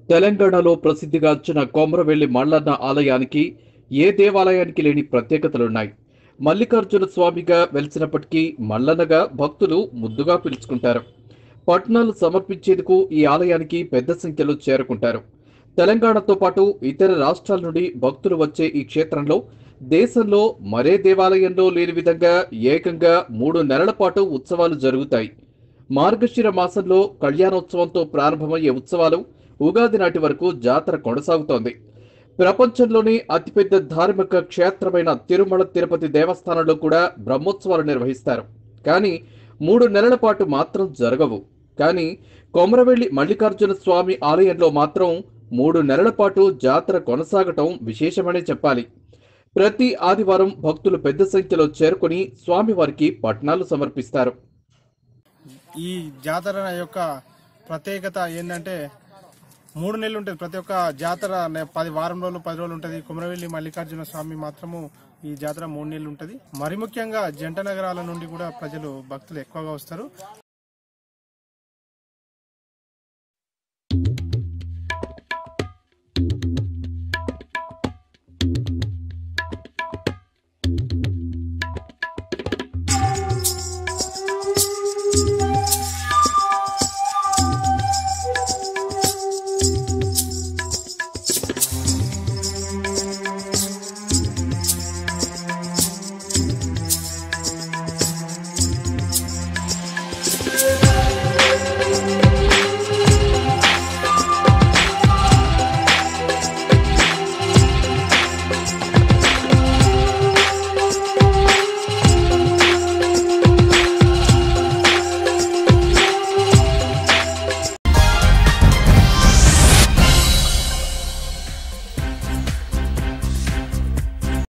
తెలంగాణలో ప్రసిద్ధిగాంచిన కొమరవెల్లి మల్లన్న ఆలయానికి ఏ దేవాలయానికి లేని ప్రత్యేకతలున్నాయి మల్లికార్జున స్వామిగా వెలిసినప్పటికీ మల్లన్నగా భక్తులు ముద్దుగా పిలుచుకుంటారు పట్నాలు సమర్పించేందుకు ఈ ఆలయానికి పెద్ద సంఖ్యలో చేరుకుంటారు తెలంగాణతో పాటు ఇతర రాష్ట్రాల నుండి భక్తులు వచ్చే ఈ క్షేత్రంలో దేశంలో మరే దేవాలయంలో లేని విధంగా ఏకంగా మూడు నెలల పాటు ఉత్సవాలు జరుగుతాయి మార్గశిర మాసంలో కళ్యాణోత్సవంతో ప్రారంభమయ్యే ఉత్సవాలు ఉగాది నాటి వరకు జాతర కొనసాగుతోంది ప్రపంచంలోనే అతిపెద్ద ధార్మిక క్షేత్రమైన తిరుమల తిరుపతి దేవస్థానంలో కూడా బ్రహ్మోత్సవాలు నిర్వహిస్తారు కానీ మూడు నెలల పాటు మాత్రం జరగవు కానీ కొమరవెల్లి మల్లికార్జున స్వామి ఆలయంలో మాత్రం మూడు నెలల పాటు జాతర కొనసాగటం విశేషమనే చెప్పాలి ప్రతి ఆదివారం భక్తులు పెద్ద సంఖ్యలో చేరుకుని స్వామివారికి పట్నాలు సమర్పిస్తారు ఈ జాతర యొక్క ప్రత్యేకత ఏంటంటే మూడు నెలలు ఉంటుంది ప్రతి ఒక్క జాతర నే- పది వారం రోజులు పది రోజులు ఉంటుంది కుమరవెల్లి మల్లికార్జున స్వామి మాత్రము ఈ జాతర మూడు నెలలు ఉంటుంది మరి ముఖ్యంగా జంట నగరాల నుండి కూడా ప్రజలు భక్తులు ఎక్కువగా వస్తారు